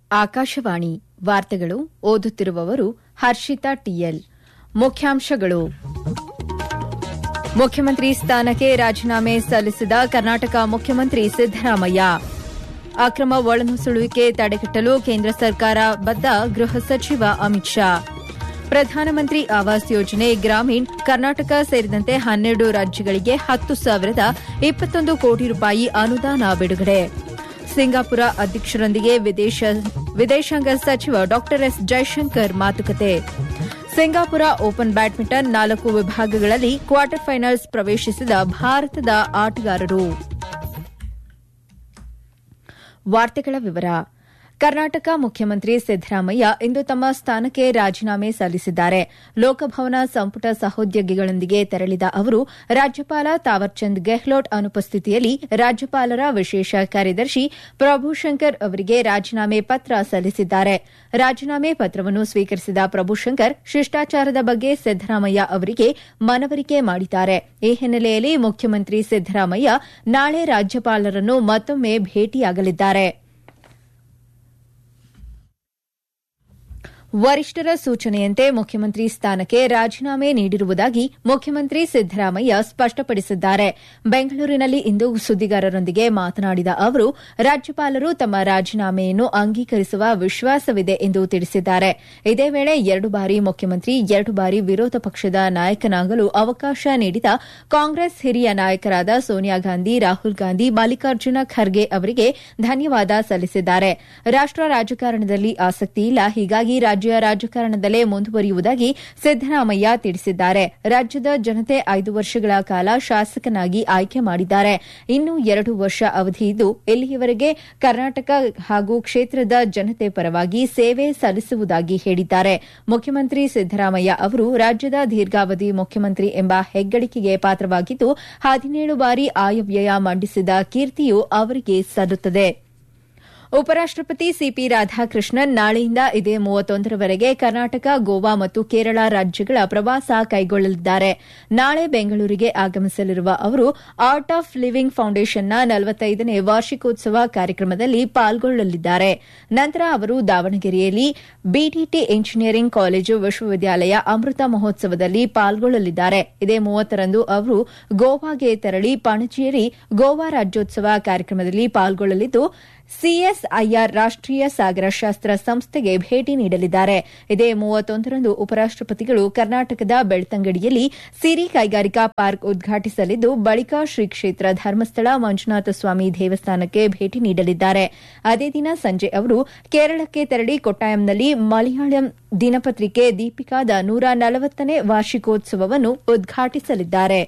ಆಕಾಶವಾಣಿ ವಾರ್ತೆಗಳು ಓದುತ್ತಿರುವವರು ಹರ್ಷಿತಾ ಟಿಎಲ್ ಮುಖ್ಯಾಂಶಗಳು ಮುಖ್ಯಮಂತ್ರಿ ಸ್ಥಾನಕ್ಕೆ ರಾಜೀನಾಮೆ ಸಲ್ಲಿಸಿದ ಕರ್ನಾಟಕ ಮುಖ್ಯಮಂತ್ರಿ ಸಿದ್ದರಾಮಯ್ಯ ಅಕ್ರಮ ಒಳನುಸುಳುವಿಕೆ ತಡೆಗಟ್ಟಲು ಕೇಂದ್ರ ಸರ್ಕಾರ ಬದ್ದ ಗೃಹ ಸಚಿವ ಅಮಿತ್ ಶಾ ಪ್ರಧಾನಮಂತ್ರಿ ಆವಾಸ್ ಯೋಜನೆ ಗ್ರಾಮೀಣ್ ಕರ್ನಾಟಕ ಸೇರಿದಂತೆ ಹನ್ನೆರಡು ರಾಜ್ಯಗಳಿಗೆ ಹತ್ತು ಸಾವಿರದ ಇಪ್ಪತ್ತೊಂದು ಕೋಟಿ ರೂಪಾಯಿ ಅನುದಾನ ಬಿಡುಗಡೆ ಸಿಂಗಾಪುರ ಅಧ್ಯಕ್ಷರೊಂದಿಗೆ ವಿದೇಶಾಂಗ ಸಚಿವ ಡಾ ಎಸ್ ಜೈಶಂಕರ್ ಮಾತುಕತೆ ಸಿಂಗಾಪುರ ಓಪನ್ ಬ್ಯಾಡ್ಮಿಂಟನ್ ನಾಲ್ಕು ವಿಭಾಗಗಳಲ್ಲಿ ಕ್ವಾರ್ಟರ್ ಫೈನಲ್ಸ್ ಪ್ರವೇಶಿಸಿದ ಭಾರತದ ಆಟಗಾರರು ವಾರ್ತೆಗಳ ವಿವರ ಕರ್ನಾಟಕ ಮುಖ್ಯಮಂತ್ರಿ ಸಿದ್ದರಾಮಯ್ಯ ಇಂದು ತಮ್ಮ ಸ್ಥಾನಕ್ಕೆ ರಾಜೀನಾಮೆ ಸಲ್ಲಿಸಿದ್ದಾರೆ ಲೋಕಭವನ ಸಂಪುಟ ಸಹೋದ್ಯೋಗಿಗಳೊಂದಿಗೆ ತೆರಳಿದ ಅವರು ರಾಜ್ಯಪಾಲ ತಾವರ್ಚಂದ್ ಗೆಹ್ಲೋಟ್ ಅನುಪಸ್ಥಿತಿಯಲ್ಲಿ ರಾಜ್ಯಪಾಲರ ವಿಶೇಷ ಕಾರ್ಯದರ್ಶಿ ಪ್ರಭುಶಂಕರ್ ಅವರಿಗೆ ರಾಜೀನಾಮೆ ಪತ್ರ ಸಲ್ಲಿಸಿದ್ದಾರೆ ರಾಜೀನಾಮೆ ಪತ್ರವನ್ನು ಸ್ವೀಕರಿಸಿದ ಪ್ರಭುಶಂಕರ್ ಶಿಷ್ಟಾಚಾರದ ಬಗ್ಗೆ ಸಿದ್ದರಾಮಯ್ಯ ಅವರಿಗೆ ಮನವರಿಕೆ ಮಾಡಿದ್ದಾರೆ ಈ ಹಿನ್ನೆಲೆಯಲ್ಲಿ ಮುಖ್ಯಮಂತ್ರಿ ಸಿದ್ದರಾಮಯ್ಯ ನಾಳೆ ರಾಜ್ಯಪಾಲರನ್ನು ಮತ್ತೊಮ್ಮೆ ಭೇಟಿಯಾಗಲಿದ್ದಾರೆ ವರಿಷ್ಠರ ಸೂಚನೆಯಂತೆ ಮುಖ್ಯಮಂತ್ರಿ ಸ್ಥಾನಕ್ಕೆ ರಾಜೀನಾಮೆ ನೀಡಿರುವುದಾಗಿ ಮುಖ್ಯಮಂತ್ರಿ ಸಿದ್ದರಾಮಯ್ಯ ಸ್ಪಷ್ಟಪಡಿಸಿದ್ದಾರೆ ಬೆಂಗಳೂರಿನಲ್ಲಿ ಇಂದು ಸುದ್ದಿಗಾರರೊಂದಿಗೆ ಮಾತನಾಡಿದ ಅವರು ರಾಜ್ಯಪಾಲರು ತಮ್ಮ ರಾಜೀನಾಮೆಯನ್ನು ಅಂಗೀಕರಿಸುವ ವಿಶ್ವಾಸವಿದೆ ಎಂದು ತಿಳಿಸಿದ್ದಾರೆ ಇದೇ ವೇಳೆ ಎರಡು ಬಾರಿ ಮುಖ್ಯಮಂತ್ರಿ ಎರಡು ಬಾರಿ ವಿರೋಧ ಪಕ್ಷದ ನಾಯಕನಾಗಲು ಅವಕಾಶ ನೀಡಿದ ಕಾಂಗ್ರೆಸ್ ಹಿರಿಯ ನಾಯಕರಾದ ಸೋನಿಯಾ ಗಾಂಧಿ ರಾಹುಲ್ ಗಾಂಧಿ ಮಲ್ಲಿಕಾರ್ಜುನ ಖರ್ಗೆ ಅವರಿಗೆ ಧನ್ಯವಾದ ಸಲ್ಲಿಸಿದ್ದಾರೆ ರಾಷ್ಟ ರಾಜಕಾರಣದಲ್ಲಿ ಆಸಕ್ತಿ ಇಲ್ಲ ಹೀಗಾಗಿ ರಾಜ್ಯ ರಾಜಕಾರಣದಲ್ಲೇ ಮುಂದುವರಿಯುವುದಾಗಿ ಸಿದ್ದರಾಮಯ್ಯ ತಿಳಿಸಿದ್ದಾರೆ ರಾಜ್ಯದ ಜನತೆ ಐದು ವರ್ಷಗಳ ಕಾಲ ಶಾಸಕನಾಗಿ ಆಯ್ಕೆ ಮಾಡಿದ್ದಾರೆ ಇನ್ನು ಎರಡು ವರ್ಷ ಅವಧಿ ಇದ್ದು ಇಲ್ಲಿಯವರೆಗೆ ಕರ್ನಾಟಕ ಹಾಗೂ ಕ್ಷೇತ್ರದ ಜನತೆ ಪರವಾಗಿ ಸೇವೆ ಸಲ್ಲಿಸುವುದಾಗಿ ಹೇಳಿದ್ದಾರೆ ಮುಖ್ಯಮಂತ್ರಿ ಸಿದ್ದರಾಮಯ್ಯ ಅವರು ರಾಜ್ಯದ ದೀರ್ಘಾವಧಿ ಮುಖ್ಯಮಂತ್ರಿ ಎಂಬ ಹೆಗ್ಗಳಿಕೆಗೆ ಪಾತ್ರವಾಗಿದ್ದು ಹದಿನೇಳು ಬಾರಿ ಆಯವ್ಯಯ ಮಂಡಿಸಿದ ಕೀರ್ತಿಯು ಅವರಿಗೆ ಸಲ್ಲುತ್ತದೆ ಉಪರಾಷ್ಟಪತಿ ಸಿಪಿ ರಾಧಾಕೃಷ್ಣನ್ ನಾಳೆಯಿಂದ ಇದೇ ಮೂವತ್ತೊಂದರವರೆಗೆ ಕರ್ನಾಟಕ ಗೋವಾ ಮತ್ತು ಕೇರಳ ರಾಜ್ಯಗಳ ಪ್ರವಾಸ ಕೈಗೊಳ್ಳಲಿದ್ದಾರೆ ನಾಳೆ ಬೆಂಗಳೂರಿಗೆ ಆಗಮಿಸಲಿರುವ ಅವರು ಆರ್ಟ್ ಆಫ್ ಲಿವಿಂಗ್ ಫೌಂಡೇಶನ್ನ ನಲವತ್ತೈದನೇ ವಾರ್ಷಿಕೋತ್ಸವ ಕಾರ್ಯಕ್ರಮದಲ್ಲಿ ಪಾಲ್ಗೊಳ್ಳಲಿದ್ದಾರೆ ನಂತರ ಅವರು ದಾವಣಗೆರೆಯಲ್ಲಿ ಬಿಟಿಟಿ ಇಂಜಿನಿಯರಿಂಗ್ ಕಾಲೇಜು ವಿಶ್ವವಿದ್ಯಾಲಯ ಅಮೃತ ಮಹೋತ್ಸವದಲ್ಲಿ ಪಾಲ್ಗೊಳ್ಳಲಿದ್ದಾರೆ ಇದೇ ಮೂವತ್ತರಂದು ಅವರು ಗೋವಾಗೆ ತೆರಳಿ ಪಣಜಿಯಲ್ಲಿ ಗೋವಾ ರಾಜ್ಯೋತ್ಸವ ಕಾರ್ಯಕ್ರಮದಲ್ಲಿ ಪಾಲ್ಗೊಳ್ಳಲಿದ್ದು ಸಿಎಸ್ಐಆರ್ ರಾಷ್ಟೀಯ ಸಾಗರಶಾಸ್ತ್ರ ಸಂಸ್ಥೆಗೆ ಭೇಟಿ ನೀಡಲಿದ್ದಾರೆ ಇದೇ ಮೂವತ್ತೊಂದರಂದು ಉಪರಾಷ್ಟಪತಿಗಳು ಕರ್ನಾಟಕದ ಬೆಳ್ತಂಗಡಿಯಲ್ಲಿ ಸಿರಿ ಕೈಗಾರಿಕಾ ಪಾರ್ಕ್ ಉದ್ಘಾಟಿಸಲಿದ್ದು ಬಳಿಕ ಶ್ರೀ ಕ್ಷೇತ್ರ ಧರ್ಮಸ್ಥಳ ಮಂಜುನಾಥ ಸ್ವಾಮಿ ದೇವಸ್ಥಾನಕ್ಕೆ ಭೇಟಿ ನೀಡಲಿದ್ದಾರೆ ಅದೇ ದಿನ ಸಂಜೆ ಅವರು ಕೇರಳಕ್ಕೆ ತೆರಳಿ ಕೊಟ್ಟಾಯಂನಲ್ಲಿ ಮಲಯಾಳಂ ದಿನಪತ್ರಿಕೆ ದೀಪಿಕಾದ ನೂರ ನಲವತ್ತನೇ ವಾರ್ಷಿಕೋತ್ಸವವನ್ನು ಉದ್ಘಾಟಿಸಲಿದ್ದಾರೆ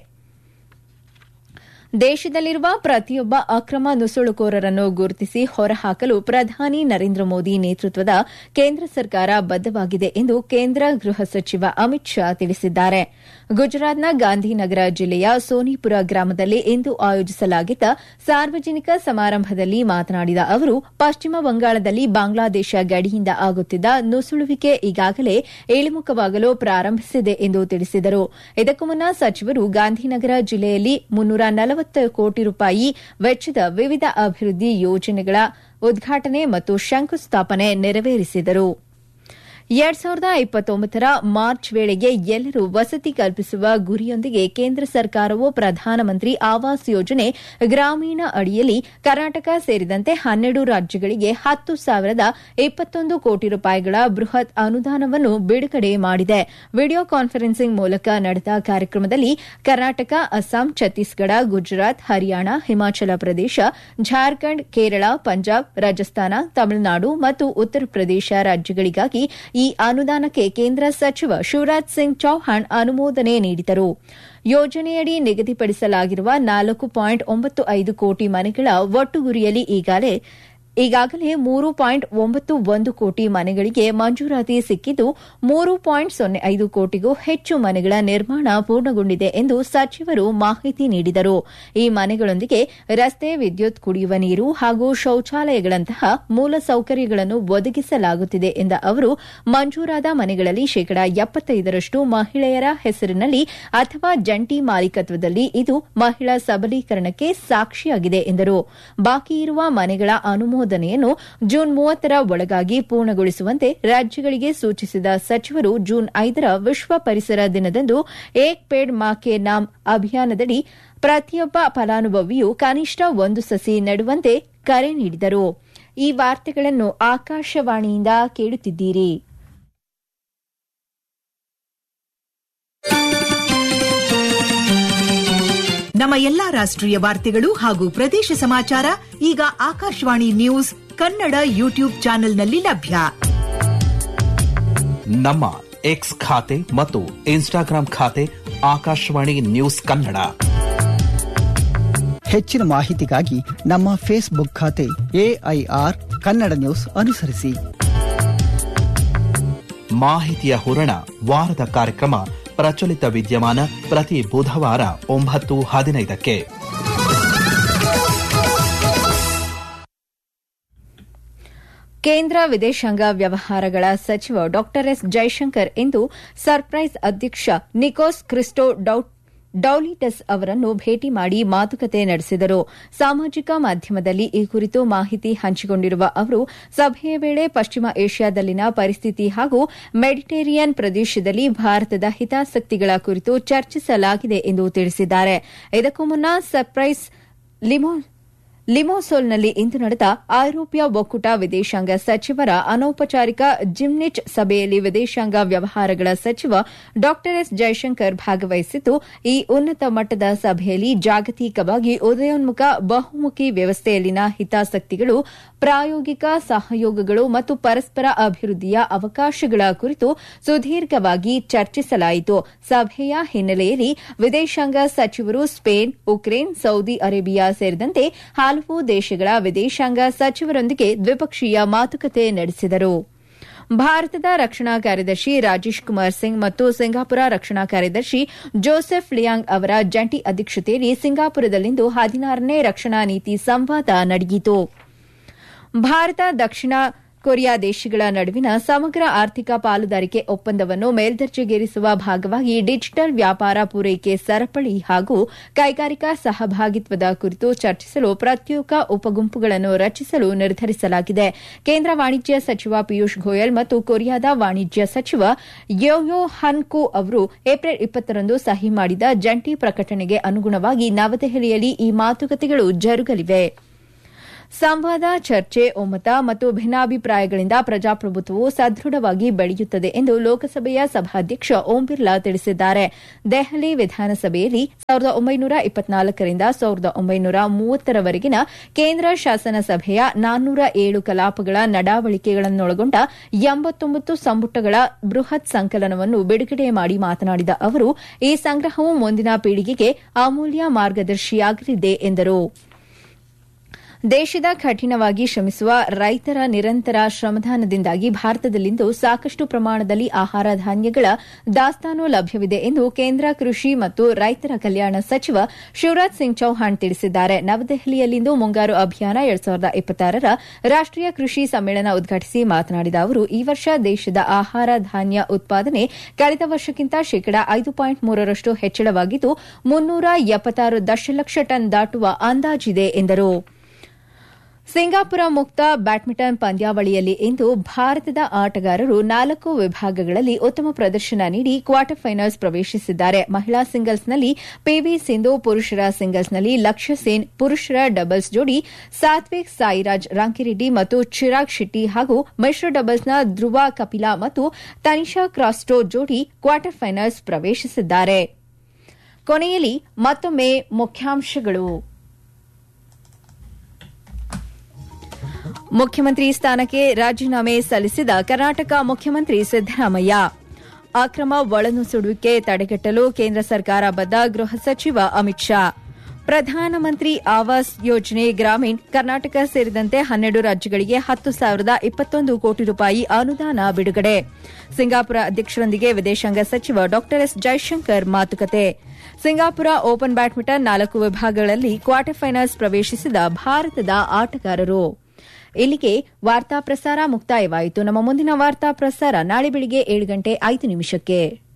ದೇಶದಲ್ಲಿರುವ ಪ್ರತಿಯೊಬ್ಬ ಅಕ್ರಮ ನುಸುಳುಕೋರರನ್ನು ಗುರುತಿಸಿ ಹೊರಹಾಕಲು ಪ್ರಧಾನಿ ನರೇಂದ್ರ ಮೋದಿ ನೇತೃತ್ವದ ಕೇಂದ್ರ ಸರ್ಕಾರ ಬದ್ದವಾಗಿದೆ ಎಂದು ಕೇಂದ್ರ ಗೃಹ ಸಚಿವ ಅಮಿತ್ ಶಾ ತಿಳಿಸಿದ್ದಾರೆ ಗುಜರಾತ್ನ ಗಾಂಧಿನಗರ ಜಿಲ್ಲೆಯ ಸೋನಿಪುರ ಗ್ರಾಮದಲ್ಲಿ ಇಂದು ಆಯೋಜಿಸಲಾಗಿದ್ದ ಸಾರ್ವಜನಿಕ ಸಮಾರಂಭದಲ್ಲಿ ಮಾತನಾಡಿದ ಅವರು ಪಶ್ಚಿಮ ಬಂಗಾಳದಲ್ಲಿ ಬಾಂಗ್ಲಾದೇಶ ಗಡಿಯಿಂದ ಆಗುತ್ತಿದ್ದ ನುಸುಳುವಿಕೆ ಈಗಾಗಲೇ ಇಳಿಮುಖವಾಗಲು ಪ್ರಾರಂಭಿಸಿದೆ ಎಂದು ತಿಳಿಸಿದರು ಇದಕ್ಕೂ ಮುನ್ನ ಸಚಿವರು ಗಾಂಧಿನಗರ ಜಿಲ್ಲೆಯಲ್ಲಿ ಮುನ್ನೂರ ನಲವತ್ತು ಕೋಟಿ ರೂಪಾಯಿ ವೆಚ್ಚದ ವಿವಿಧ ಅಭಿವೃದ್ಧಿ ಯೋಜನೆಗಳ ಉದ್ಘಾಟನೆ ಮತ್ತು ಶಂಕುಸ್ಥಾಪನೆ ನೆರವೇರಿಸಿದರು ಎರಡ್ ಸಾವಿರದ ಇಪ್ಪತ್ತೊಂಬತ್ತರ ಮಾರ್ಚ್ ವೇಳೆಗೆ ಎಲ್ಲರೂ ವಸತಿ ಕಲ್ಪಿಸುವ ಗುರಿಯೊಂದಿಗೆ ಕೇಂದ್ರ ಸರ್ಕಾರವು ಪ್ರಧಾನಮಂತ್ರಿ ಆವಾಸ್ ಯೋಜನೆ ಗ್ರಾಮೀಣ ಅಡಿಯಲ್ಲಿ ಕರ್ನಾಟಕ ಸೇರಿದಂತೆ ಹನ್ನೆರಡು ರಾಜ್ಯಗಳಿಗೆ ಹತ್ತು ಸಾವಿರದ ಇಪ್ಪತ್ತೊಂದು ಕೋಟಿ ರೂಪಾಯಿಗಳ ಬೃಹತ್ ಅನುದಾನವನ್ನು ಬಿಡುಗಡೆ ಮಾಡಿದೆ ವಿಡಿಯೋ ಕಾನ್ಫರೆನ್ಸಿಂಗ್ ಮೂಲಕ ನಡೆದ ಕಾರ್ಯಕ್ರಮದಲ್ಲಿ ಕರ್ನಾಟಕ ಅಸ್ಸಾಂ ಛತ್ತೀಸ್ಗಢ ಗುಜರಾತ್ ಹರಿಯಾಣ ಹಿಮಾಚಲ ಪ್ರದೇಶ ಜಾರ್ಖಂಡ್ ಕೇರಳ ಪಂಜಾಬ್ ರಾಜಸ್ಥಾನ ತಮಿಳುನಾಡು ಮತ್ತು ಉತ್ತರ ಪ್ರದೇಶ ರಾಜ್ಯಗಳಿಗಾಗಿ ಈ ಅನುದಾನಕ್ಕೆ ಕೇಂದ್ರ ಸಚಿವ ಶಿವರಾಜ್ ಸಿಂಗ್ ಚೌಹಾಣ್ ಅನುಮೋದನೆ ನೀಡಿದರು ಯೋಜನೆಯಡಿ ನಿಗದಿಪಡಿಸಲಾಗಿರುವ ನಾಲ್ಕು ಪಾಯಿಂಟ್ ಒಂಬತ್ತು ಐದು ಕೋಟಿ ಮನೆಗಳ ಒಟ್ಟು ಗುರಿಯಲ್ಲಿ ಈಗಾಗಲೇ ಈಗಾಗಲೇ ಮೂರು ಪಾಯಿಂಟ್ ಒಂಬತ್ತು ಒಂದು ಕೋಟಿ ಮನೆಗಳಿಗೆ ಮಂಜೂರಾತಿ ಸಿಕ್ಕಿದ್ದು ಮೂರು ಪಾಯಿಂಟ್ ಸೊನ್ನೆ ಐದು ಕೋಟಿಗೂ ಹೆಚ್ಚು ಮನೆಗಳ ನಿರ್ಮಾಣ ಪೂರ್ಣಗೊಂಡಿದೆ ಎಂದು ಸಚಿವರು ಮಾಹಿತಿ ನೀಡಿದರು ಈ ಮನೆಗಳೊಂದಿಗೆ ರಸ್ತೆ ವಿದ್ಯುತ್ ಕುಡಿಯುವ ನೀರು ಹಾಗೂ ಶೌಚಾಲಯಗಳಂತಹ ಮೂಲಸೌಕರ್ಯಗಳನ್ನು ಒದಗಿಸಲಾಗುತ್ತಿದೆ ಎಂದ ಅವರು ಮಂಜೂರಾದ ಮನೆಗಳಲ್ಲಿ ಶೇಕಡಾ ಎಪ್ಪತ್ತೈದರಷ್ಟು ಮಹಿಳೆಯರ ಹೆಸರಿನಲ್ಲಿ ಅಥವಾ ಜಂಟಿ ಮಾಲೀಕತ್ವದಲ್ಲಿ ಇದು ಮಹಿಳಾ ಸಬಲೀಕರಣಕ್ಕೆ ಸಾಕ್ಷಿಯಾಗಿದೆ ಎಂದರು ಬಾಕಿ ಇರುವ ಮನೆಗಳ ಅನುಮೋದನೆ ಅನುಮೋದನೆಯನ್ನು ಜೂನ್ ಮೂವತ್ತರ ಒಳಗಾಗಿ ಪೂರ್ಣಗೊಳಿಸುವಂತೆ ರಾಜ್ಯಗಳಿಗೆ ಸೂಚಿಸಿದ ಸಚಿವರು ಜೂನ್ ಐದರ ವಿಶ್ವ ಪರಿಸರ ದಿನದಂದು ಏಕ್ ಪೇಡ್ ಮಾ ಕೆ ನಾಮ್ ಅಭಿಯಾನದಡಿ ಪ್ರತಿಯೊಬ್ಬ ಫಲಾನುಭವಿಯು ಕನಿಷ್ಠ ಒಂದು ಸಸಿ ನೆಡುವಂತೆ ಕರೆ ನೀಡಿದರು ಈ ವಾರ್ತೆಗಳನ್ನು ಆಕಾಶವಾಣಿಯಿಂದ ಕೇಳುತ್ತಿದ್ದೀರಿ ನಮ್ಮ ಎಲ್ಲಾ ರಾಷ್ಟ್ರೀಯ ವಾರ್ತೆಗಳು ಹಾಗೂ ಪ್ರದೇಶ ಸಮಾಚಾರ ಈಗ ಆಕಾಶವಾಣಿ ನ್ಯೂಸ್ ಕನ್ನಡ ಯೂಟ್ಯೂಬ್ ಚಾನೆಲ್ನಲ್ಲಿ ಲಭ್ಯ ನಮ್ಮ ಎಕ್ಸ್ ಖಾತೆ ಮತ್ತು ಇನ್ಸ್ಟಾಗ್ರಾಂ ಖಾತೆ ಆಕಾಶವಾಣಿ ನ್ಯೂಸ್ ಕನ್ನಡ ಹೆಚ್ಚಿನ ಮಾಹಿತಿಗಾಗಿ ನಮ್ಮ ಫೇಸ್ಬುಕ್ ಖಾತೆ ಎಐಆರ್ ಕನ್ನಡ ನ್ಯೂಸ್ ಅನುಸರಿಸಿ ಮಾಹಿತಿಯ ಹೂರಣ ವಾರದ ಕಾರ್ಯಕ್ರಮ ಪ್ರಚಲಿತ ವಿದ್ಯಮಾನ ಪ್ರತಿ ಬುಧವಾರ ಒಂಬತ್ತು ಹದಿನೈದಕ್ಕೆ ಕೇಂದ್ರ ವಿದೇಶಾಂಗ ವ್ಯವಹಾರಗಳ ಸಚಿವ ಡಾ ಎಸ್ ಜೈಶಂಕರ್ ಇಂದು ಸರ್ಪ್ರೈಸ್ ಅಧ್ಯಕ್ಷ ನಿಕೋಸ್ ಕ್ರಿಸ್ಟೋ ಡೌಲಿಟಸ್ ಅವರನ್ನು ಭೇಟಿ ಮಾಡಿ ಮಾತುಕತೆ ನಡೆಸಿದರು ಸಾಮಾಜಿಕ ಮಾಧ್ಯಮದಲ್ಲಿ ಈ ಕುರಿತು ಮಾಹಿತಿ ಹಂಚಿಕೊಂಡಿರುವ ಅವರು ಸಭೆಯ ವೇಳೆ ಪಶ್ಚಿಮ ಏಷ್ಯಾದಲ್ಲಿನ ಪರಿಸ್ಥಿತಿ ಹಾಗೂ ಮೆಡಿಟೇರಿಯನ್ ಪ್ರದೇಶದಲ್ಲಿ ಭಾರತದ ಹಿತಾಸಕ್ತಿಗಳ ಕುರಿತು ಚರ್ಚಿಸಲಾಗಿದೆ ಎಂದು ತಿಳಿಸಿದ್ದಾರೆ ಇದಕ್ಕೂ ಮುನ್ನ ಸರ್ಪ್ರೈಸ್ ಲಿಮೋ ಲಿಮೋಸೋಲ್ನಲ್ಲಿ ಇಂದು ನಡೆದ ಐರೋಪ್ಯ ಒಕ್ಕೂಟ ವಿದೇಶಾಂಗ ಸಚಿವರ ಅನೌಪಚಾರಿಕ ಜಿಮ್ನಿಚ್ ಸಭೆಯಲ್ಲಿ ವಿದೇಶಾಂಗ ವ್ಯವಹಾರಗಳ ಸಚಿವ ಡಾ ಎಸ್ ಜೈಶಂಕರ್ ಭಾಗವಹಿಸಿದ್ದು ಈ ಉನ್ನತ ಮಟ್ಟದ ಸಭೆಯಲ್ಲಿ ಜಾಗತಿಕವಾಗಿ ಉದಯೋನ್ಮುಖ ಬಹುಮುಖಿ ವ್ಯವಸ್ಥೆಯಲ್ಲಿನ ಹಿತಾಸಕ್ತಿಗಳು ಪ್ರಾಯೋಗಿಕ ಸಹಯೋಗಗಳು ಮತ್ತು ಪರಸ್ಪರ ಅಭಿವೃದ್ಧಿಯ ಅವಕಾಶಗಳ ಕುರಿತು ಸುದೀರ್ಘವಾಗಿ ಚರ್ಚಿಸಲಾಯಿತು ಸಭೆಯ ಹಿನ್ನೆಲೆಯಲ್ಲಿ ವಿದೇಶಾಂಗ ಸಚಿವರು ಸ್ಪೇನ್ ಉಕ್ರೇನ್ ಸೌದಿ ಅರೇಬಿಯಾ ಸೇರಿದಂತೆ ಹಲವು ದೇಶಗಳ ವಿದೇಶಾಂಗ ಸಚಿವರೊಂದಿಗೆ ದ್ವಿಪಕ್ಷೀಯ ಮಾತುಕತೆ ನಡೆಸಿದರು ಭಾರತದ ರಕ್ಷಣಾ ಕಾರ್ಯದರ್ಶಿ ರಾಜೇಶ್ ಕುಮಾರ್ ಸಿಂಗ್ ಮತ್ತು ಸಿಂಗಾಪುರ ರಕ್ಷಣಾ ಕಾರ್ಯದರ್ಶಿ ಜೋಸೆಫ್ ಲಿಯಾಂಗ್ ಅವರ ಜಂಟಿ ಅಧ್ಯಕ್ಷತೆಯಲ್ಲಿ ಸಿಂಗಾಪುರದಲ್ಲಿಂದು ಹದಿನಾರನೇ ರಕ್ಷಣಾ ನೀತಿ ಸಂವಾದ ನಡೆಯಿತು ಭಾರತ ದಕ್ಷಿಣ ಕೊರಿಯಾ ದೇಶಗಳ ನಡುವಿನ ಸಮಗ್ರ ಆರ್ಥಿಕ ಪಾಲುದಾರಿಕೆ ಒಪ್ಪಂದವನ್ನು ಮೇಲ್ದರ್ಜೆಗೇರಿಸುವ ಭಾಗವಾಗಿ ಡಿಜಿಟಲ್ ವ್ಯಾಪಾರ ಪೂರೈಕೆ ಸರಪಳಿ ಹಾಗೂ ಕೈಗಾರಿಕಾ ಸಹಭಾಗಿತ್ವದ ಕುರಿತು ಚರ್ಚಿಸಲು ಪ್ರತ್ಯೇಕ ಉಪಗುಂಪುಗಳನ್ನು ರಚಿಸಲು ನಿರ್ಧರಿಸಲಾಗಿದೆ ಕೇಂದ್ರ ವಾಣಿಜ್ಯ ಸಚಿವ ಪಿಯೂಷ್ ಗೋಯಲ್ ಮತ್ತು ಕೊರಿಯಾದ ವಾಣಿಜ್ಯ ಸಚಿವ ಯೋಯೋ ಹನ್ಕು ಅವರು ಏಪ್ರಿಲ್ ಇಪ್ಪತ್ತರಂದು ಸಹಿ ಮಾಡಿದ ಜಂಟಿ ಪ್ರಕಟಣೆಗೆ ಅನುಗುಣವಾಗಿ ನವದೆಹಲಿಯಲ್ಲಿ ಈ ಮಾತುಕತೆಗಳು ಜರುಗಲಿವೆ ಸಂವಾದ ಚರ್ಚೆ ಒಮ್ಮತ ಮತ್ತು ಭಿನ್ನಾಭಿಪ್ರಾಯಗಳಿಂದ ಪ್ರಜಾಪ್ರಭುತ್ವವು ಸದೃಢವಾಗಿ ಬೆಳೆಯುತ್ತದೆ ಎಂದು ಲೋಕಸಭೆಯ ಸಭಾಧ್ಯಕ್ಷ ಓಂ ಬಿರ್ಲಾ ತಿಳಿಸಿದ್ದಾರೆ ದೆಹಲಿ ವಿಧಾನಸಭೆಯಲ್ಲಿ ಸಾವಿರದ ಒಂಬೈನೂರ ಇಪ್ಪತ್ನಾಲ್ಕರಿಂದ ಸಾವಿರದ ಒಂಬೈನೂರ ಮೂವತ್ತರವರೆಗಿನ ಕೇಂದ್ರ ಶಾಸನ ಸಭೆಯ ನಾನ್ನೂರ ಏಳು ಕಲಾಪಗಳ ನಡಾವಳಿಕೆಗಳನ್ನೊಳಗೊಂಡ ಎಂಬತ್ತೊಂಬತ್ತು ಸಂಪುಟಗಳ ಬೃಹತ್ ಸಂಕಲನವನ್ನು ಬಿಡುಗಡೆ ಮಾಡಿ ಮಾತನಾಡಿದ ಅವರು ಈ ಸಂಗ್ರಹವು ಮುಂದಿನ ಪೀಳಿಗೆಗೆ ಅಮೂಲ್ಯ ಮಾರ್ಗದರ್ಶಿಯಾಗಲಿದೆ ಎಂದರು ದೇಶದ ಕಠಿಣವಾಗಿ ಶ್ರಮಿಸುವ ರೈತರ ನಿರಂತರ ಶ್ರಮದಾನದಿಂದಾಗಿ ಭಾರತದಲ್ಲಿಂದು ಸಾಕಷ್ಟು ಪ್ರಮಾಣದಲ್ಲಿ ಆಹಾರ ಧಾನ್ಯಗಳ ದಾಸ್ತಾನು ಲಭ್ಯವಿದೆ ಎಂದು ಕೇಂದ್ರ ಕೃಷಿ ಮತ್ತು ರೈತರ ಕಲ್ಯಾಣ ಸಚಿವ ಶಿವರಾಜ್ ಸಿಂಗ್ ಚೌಹಾಣ್ ತಿಳಿಸಿದ್ದಾರೆ ನವದೆಹಲಿಯಲ್ಲಿಂದು ಮುಂಗಾರು ಅಭಿಯಾನ ಎರಡ್ ಸಾವಿರದ ಇಪ್ಪತ್ತಾರರ ರಾಷ್ಟೀಯ ಕೃಷಿ ಸಮ್ಮೇಳನ ಉದ್ಘಾಟಿಸಿ ಮಾತನಾಡಿದ ಅವರು ಈ ವರ್ಷ ದೇಶದ ಆಹಾರ ಧಾನ್ಯ ಉತ್ಪಾದನೆ ಕಳೆದ ವರ್ಷಕ್ಕಿಂತ ಶೇಕಡಾ ಐದು ಪಾಯಿಂಟ್ ಮೂರರಷ್ಟು ಹೆಚ್ಚಳವಾಗಿದ್ದು ಮುನ್ನೂರ ಎಪ್ಪತ್ತಾರು ದಶಲಕ್ಷ ಟನ್ ದಾಟುವ ಅಂದಾಜಿದೆ ಎಂದರು ಸಿಂಗಾಪುರ ಮುಕ್ತ ಬ್ಯಾಡ್ಮಿಂಟನ್ ಪಂದ್ಯಾವಳಿಯಲ್ಲಿ ಇಂದು ಭಾರತದ ಆಟಗಾರರು ನಾಲ್ಕು ವಿಭಾಗಗಳಲ್ಲಿ ಉತ್ತಮ ಪ್ರದರ್ಶನ ನೀಡಿ ಕ್ವಾರ್ಟರ್ ಫೈನಲ್ಸ್ ಪ್ರವೇಶಿಸಿದ್ದಾರೆ ಮಹಿಳಾ ಸಿಂಗಲ್ಸ್ನಲ್ಲಿ ಪಿವಿ ಸಿಂಧು ಪುರುಷರ ಸಿಂಗಲ್ಸ್ನಲ್ಲಿ ಲಕ್ಷ್ಯ ಸೇನ್ ಪುರುಷರ ಡಬಲ್ಸ್ ಜೋಡಿ ಸಾತ್ವಿಕ್ ಸಾಯಿರಾಜ್ ರಾಂಕಿರೆಡ್ಡಿ ಮತ್ತು ಚಿರಾಗ್ ಶೆಟ್ಟಿ ಹಾಗೂ ಮಿಶ್ರ ಡಬಲ್ಸ್ನ ಧ್ರುವ ಕಪಿಲಾ ಮತ್ತು ತನಿಷಾ ಕ್ರಾಸ್ಟೋ ಜೋಡಿ ಕ್ವಾರ್ಟರ್ ಫೈನಲ್ಸ್ ಪ್ರವೇಶಿಸಿದ್ದಾರೆ ಕೊನೆಯಲ್ಲಿ ಮತ್ತೊಮ್ಮೆ ಮುಖ್ಯಾಂಶಗಳು ಮುಖ್ಯಮಂತ್ರಿ ಸ್ಥಾನಕ್ಕೆ ರಾಜೀನಾಮೆ ಸಲ್ಲಿಸಿದ ಕರ್ನಾಟಕ ಮುಖ್ಯಮಂತ್ರಿ ಸಿದ್ದರಾಮಯ್ಯ ಅಕ್ರಮ ಒಳನುಸುಳುವಿಕೆ ತಡೆಗಟ್ಟಲು ಕೇಂದ್ರ ಸರ್ಕಾರ ಬದ್ಧ ಗೃಹ ಸಚಿವ ಅಮಿತ್ ಶಾ ಪ್ರಧಾನಮಂತ್ರಿ ಆವಾಸ್ ಯೋಜನೆ ಗ್ರಾಮೀಣ್ ಕರ್ನಾಟಕ ಸೇರಿದಂತೆ ಹನ್ನೆರಡು ರಾಜ್ಯಗಳಿಗೆ ಹತ್ತು ಸಾವಿರದ ಇಪ್ಪತ್ತೊಂದು ಕೋಟಿ ರೂಪಾಯಿ ಅನುದಾನ ಬಿಡುಗಡೆ ಸಿಂಗಾಪುರ ಅಧ್ಯಕ್ಷರೊಂದಿಗೆ ವಿದೇಶಾಂಗ ಸಚಿವ ಡಾ ಎಸ್ ಜೈಶಂಕರ್ ಮಾತುಕತೆ ಸಿಂಗಾಪುರ ಓಪನ್ ಬ್ಯಾಡ್ಮಿಂಟನ್ ನಾಲ್ಕು ವಿಭಾಗಗಳಲ್ಲಿ ಕ್ವಾರ್ಟರ್ ಫೈನಲ್ಸ್ ಪ್ರವೇಶಿಸಿದ ಭಾರತದ ಆಟಗಾರರು ಇಲ್ಲಿಗೆ ವಾರ್ತಾ ಪ್ರಸಾರ ಮುಕ್ತಾಯವಾಯಿತು ನಮ್ಮ ಮುಂದಿನ ವಾರ್ತಾ ಪ್ರಸಾರ ನಾಳೆ ಬೆಳಿಗ್ಗೆ ಏಳು ಗಂಟೆ ಐದು ನಿಮಿಷಕ್ಕೆ